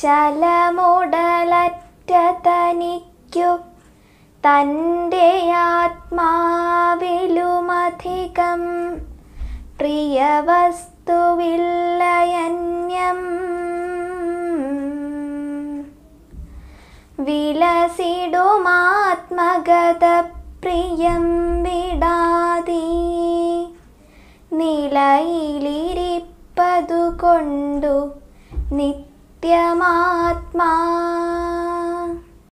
ചലമുടലറ്റ തനിക്കു തൻ്റെ ആത്മാവിലുമധികം പ്രിയവസ്തുവില്ലയന്യം വിലസിടുമാത്മഗത പ്രിയം വിടാതെ നിലയിലിരിപ്പതു കൊണ്ടു നിത്യമാത്മാ